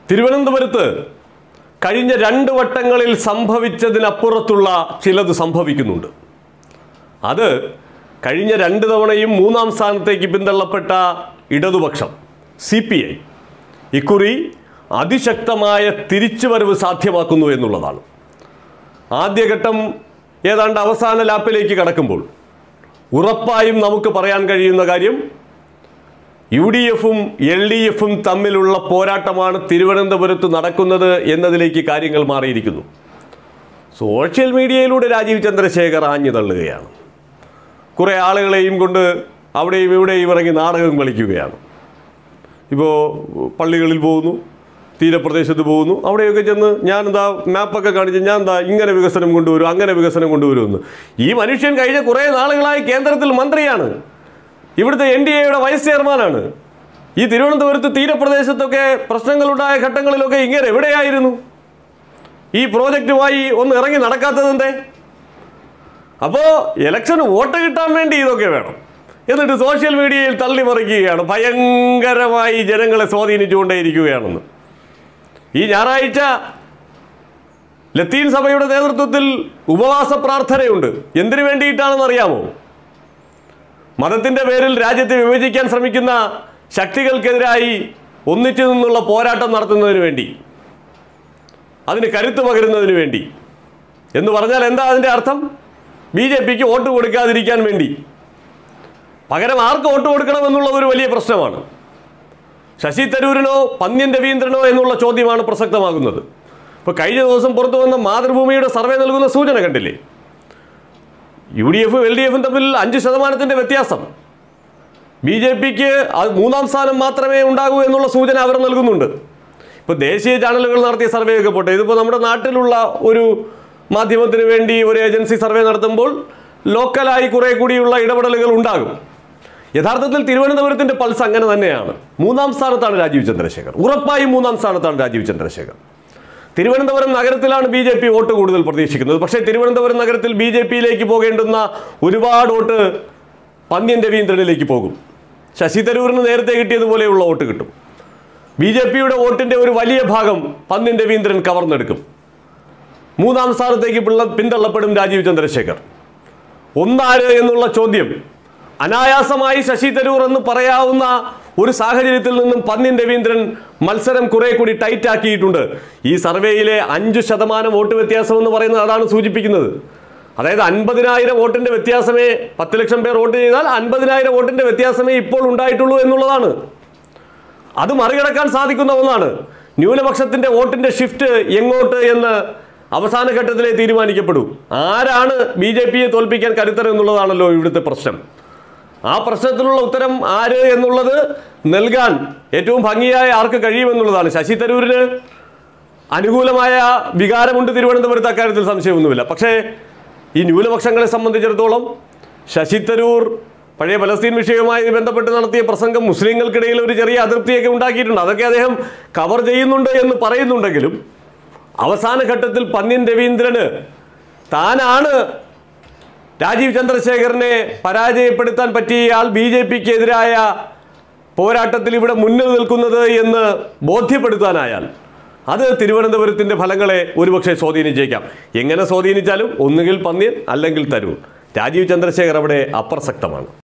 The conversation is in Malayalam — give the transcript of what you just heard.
തിരുവനന്തപുരത്ത് കഴിഞ്ഞ രണ്ട് വട്ടങ്ങളിൽ സംഭവിച്ചതിനപ്പുറത്തുള്ള ചിലത് സംഭവിക്കുന്നുണ്ട് അത് കഴിഞ്ഞ രണ്ട് തവണയും മൂന്നാം സ്ഥാനത്തേക്ക് പിന്തള്ളപ്പെട്ട ഇടതുപക്ഷം സി പി ഐ ഇക്കുറി അതിശക്തമായ തിരിച്ചുവരവ് സാധ്യമാക്കുന്നു എന്നുള്ളതാണ് ആദ്യഘട്ടം ഏതാണ്ട് അവസാന ലാപ്പിലേക്ക് കടക്കുമ്പോൾ ഉറപ്പായും നമുക്ക് പറയാൻ കഴിയുന്ന കാര്യം യു ഡി എഫും എൽ ഡി എഫും തമ്മിലുള്ള പോരാട്ടമാണ് തിരുവനന്തപുരത്ത് നടക്കുന്നത് എന്നതിലേക്ക് കാര്യങ്ങൾ മാറിയിരിക്കുന്നു സോഷ്യൽ മീഡിയയിലൂടെ രാജീവ് ചന്ദ്രശേഖർ ആഞ്ഞു തള്ളുകയാണ് കുറേ ആളുകളെയും കൊണ്ട് അവിടെയും ഇവിടെയും ഇറങ്ങി നാടകം കളിക്കുകയാണ് ഇപ്പോൾ പള്ളികളിൽ പോകുന്നു തീരപ്രദേശത്ത് പോകുന്നു അവിടെയൊക്കെ ചെന്ന് ഞാൻ എന്താ മാപ്പൊക്കെ കാണിച്ച് ഞാൻ എന്താ ഇങ്ങനെ വികസനം കൊണ്ടുവരും അങ്ങനെ വികസനം കൊണ്ടുവരുമെന്ന് ഈ മനുഷ്യൻ കഴിഞ്ഞ കുറേ നാളുകളായി കേന്ദ്രത്തിൽ മന്ത്രിയാണ് ഇവിടുത്തെ എൻ ഡി എയുടെ വൈസ് ചെയർമാനാണ് ഈ തിരുവനന്തപുരത്ത് തീരപ്രദേശത്തൊക്കെ പ്രശ്നങ്ങളുണ്ടായ ഘട്ടങ്ങളിലൊക്കെ ഇങ്ങനെ എവിടെയായിരുന്നു ഈ പ്രോജക്റ്റുമായി ഒന്ന് ഇറങ്ങി നടക്കാത്തതെന്തേ അപ്പോൾ ഇലക്ഷന് വോട്ട് കിട്ടാൻ വേണ്ടി ഇതൊക്കെ വേണം എന്നിട്ട് സോഷ്യൽ മീഡിയയിൽ തള്ളിമറിക്കുകയാണ് ഭയങ്കരമായി ജനങ്ങളെ സ്വാധീനിച്ചുകൊണ്ടേയിരിക്കുകയാണെന്ന് ഈ ഞായറാഴ്ച ലത്തീൻ സഭയുടെ നേതൃത്വത്തിൽ ഉപവാസ പ്രാർത്ഥനയുണ്ട് എന്തിനു വേണ്ടിയിട്ടാണെന്ന് അറിയാമോ മതത്തിന്റെ പേരിൽ രാജ്യത്തെ വിഭജിക്കാൻ ശ്രമിക്കുന്ന ശക്തികൾക്കെതിരായി ഒന്നിച്ചു നിന്നുള്ള പോരാട്ടം നടത്തുന്നതിന് വേണ്ടി അതിന് കരുത്ത് പകരുന്നതിന് വേണ്ടി എന്ന് പറഞ്ഞാൽ എന്താ അതിൻ്റെ അർത്ഥം ബി ജെ പിക്ക് വോട്ട് കൊടുക്കാതിരിക്കാൻ വേണ്ടി പകരം ആർക്ക് വോട്ട് കൊടുക്കണം എന്നുള്ളത് ഒരു വലിയ പ്രശ്നമാണ് ശശി തരൂരിനോ പന്ന്യൻ രവീന്ദ്രനോ എന്നുള്ള ചോദ്യമാണ് പ്രസക്തമാകുന്നത് ഇപ്പോൾ കഴിഞ്ഞ ദിവസം പുറത്തു വന്ന മാതൃഭൂമിയുടെ സർവേ നൽകുന്ന സൂചന കണ്ടില്ലേ യു ഡി എഫും എൽ ഡി എഫും തമ്മിൽ അഞ്ച് ശതമാനത്തിൻ്റെ വ്യത്യാസം ബി ജെ പിക്ക് മൂന്നാം സ്ഥാനം മാത്രമേ ഉണ്ടാകൂ എന്നുള്ള സൂചന അവർ നൽകുന്നുണ്ട് ഇപ്പോൾ ദേശീയ ചാനലുകൾ നടത്തിയ സർവേ ഒക്കെ പോട്ടെ ഇതിപ്പോൾ നമ്മുടെ നാട്ടിലുള്ള ഒരു മാധ്യമത്തിന് വേണ്ടി ഒരു ഏജൻസി സർവേ നടത്തുമ്പോൾ ലോക്കലായി കുറേ കൂടിയുള്ള ഇടപെടലുകൾ ഉണ്ടാകും യഥാർത്ഥത്തിൽ തിരുവനന്തപുരത്തിന്റെ പൾസ് അങ്ങനെ തന്നെയാണ് മൂന്നാം സ്ഥാനത്താണ് രാജീവ് ചന്ദ്രശേഖർ ഉറപ്പായും മൂന്നാം സ്ഥാനത്താണ് രാജീവ് ചന്ദ്രശേഖർ തിരുവനന്തപുരം നഗരത്തിലാണ് ബി ജെ പി വോട്ട് കൂടുതൽ പ്രതീക്ഷിക്കുന്നത് പക്ഷേ തിരുവനന്തപുരം നഗരത്തിൽ ബി ജെ പിയിലേക്ക് പോകേണ്ടുന്ന ഒരുപാട് വോട്ട് പന്ന്യൻ രവീന്ദ്രനിലേക്ക് പോകും ശശി തരൂരിന് നേരത്തെ കിട്ടിയതുപോലെയുള്ള വോട്ട് കിട്ടും ബി ജെ പിയുടെ വോട്ടിന്റെ ഒരു വലിയ ഭാഗം പന്ന്യൻ രവീന്ദ്രൻ കവർന്നെടുക്കും മൂന്നാം സ്ഥാനത്തേക്ക് പിള്ള പിന്തള്ളപ്പെടും രാജീവ് ചന്ദ്രശേഖർ ഒന്നാര് എന്നുള്ള ചോദ്യം അനായാസമായി ശശി തരൂർ എന്ന് പറയാവുന്ന ഒരു സാഹചര്യത്തിൽ നിന്നും പന്ന്യൻ രവീന്ദ്രൻ മത്സരം കുറെ കൂടി ടൈറ്റ് ആക്കിയിട്ടുണ്ട് ഈ സർവേയിലെ അഞ്ച് ശതമാനം വോട്ട് വ്യത്യാസം എന്ന് പറയുന്നത് അതാണ് സൂചിപ്പിക്കുന്നത് അതായത് അൻപതിനായിരം വോട്ടിന്റെ വ്യത്യാസമേ പത്ത് ലക്ഷം പേർ വോട്ട് ചെയ്താൽ അൻപതിനായിരം വോട്ടിന്റെ വ്യത്യാസമേ ഇപ്പോൾ ഉണ്ടായിട്ടുള്ളൂ എന്നുള്ളതാണ് അത് മറികടക്കാൻ സാധിക്കുന്ന ഒന്നാണ് ന്യൂനപക്ഷത്തിന്റെ വോട്ടിന്റെ ഷിഫ്റ്റ് എങ്ങോട്ട് എന്ന് അവസാന ഘട്ടത്തിലേ തീരുമാനിക്കപ്പെടൂ ആരാണ് ബി ജെ പിയെ തോൽപ്പിക്കാൻ കരുത്തർ എന്നുള്ളതാണല്ലോ ഇവിടുത്തെ പ്രശ്നം ആ പ്രശ്നത്തിനുള്ള ഉത്തരം ആര് എന്നുള്ളത് നൽകാൻ ഏറ്റവും ഭംഗിയായ ആർക്ക് കഴിയുമെന്നുള്ളതാണ് ശശി തരൂരിന് അനുകൂലമായ വികാരമുണ്ട് തിരുവനന്തപുരത്ത് അക്കാര്യത്തിൽ സംശയമൊന്നുമില്ല പക്ഷേ ഈ ന്യൂനപക്ഷങ്ങളെ സംബന്ധിച്ചിടത്തോളം ശശി തരൂർ പഴയ പലസ്തീൻ വിഷയവുമായി ബന്ധപ്പെട്ട് നടത്തിയ പ്രസംഗം മുസ്ലിങ്ങൾക്കിടയിൽ ഒരു ചെറിയ അതൃപ്തിയൊക്കെ ഉണ്ടാക്കിയിട്ടുണ്ട് അതൊക്കെ അദ്ദേഹം കവർ ചെയ്യുന്നുണ്ട് എന്ന് പറയുന്നുണ്ടെങ്കിലും അവസാന ഘട്ടത്തിൽ പന്ന്യൻ രവീന്ദ്രന് താനാണ് രാജീവ് ചന്ദ്രശേഖരനെ പരാജയപ്പെടുത്താൻ പറ്റിയയാൾ ബി ജെ പിക്ക് എതിരായ പോരാട്ടത്തിൽ ഇവിടെ മുന്നിൽ നിൽക്കുന്നത് എന്ന് ബോധ്യപ്പെടുത്താനായാൽ അത് തിരുവനന്തപുരത്തിന്റെ ഫലങ്ങളെ ഒരുപക്ഷെ സ്വാധീനിച്ചേക്കാം എങ്ങനെ സ്വാധീനിച്ചാലും ഒന്നുകിൽ പന്ന്യൻ അല്ലെങ്കിൽ തരൂർ രാജീവ് ചന്ദ്രശേഖർ അവിടെ അപ്രസക്തമാണ്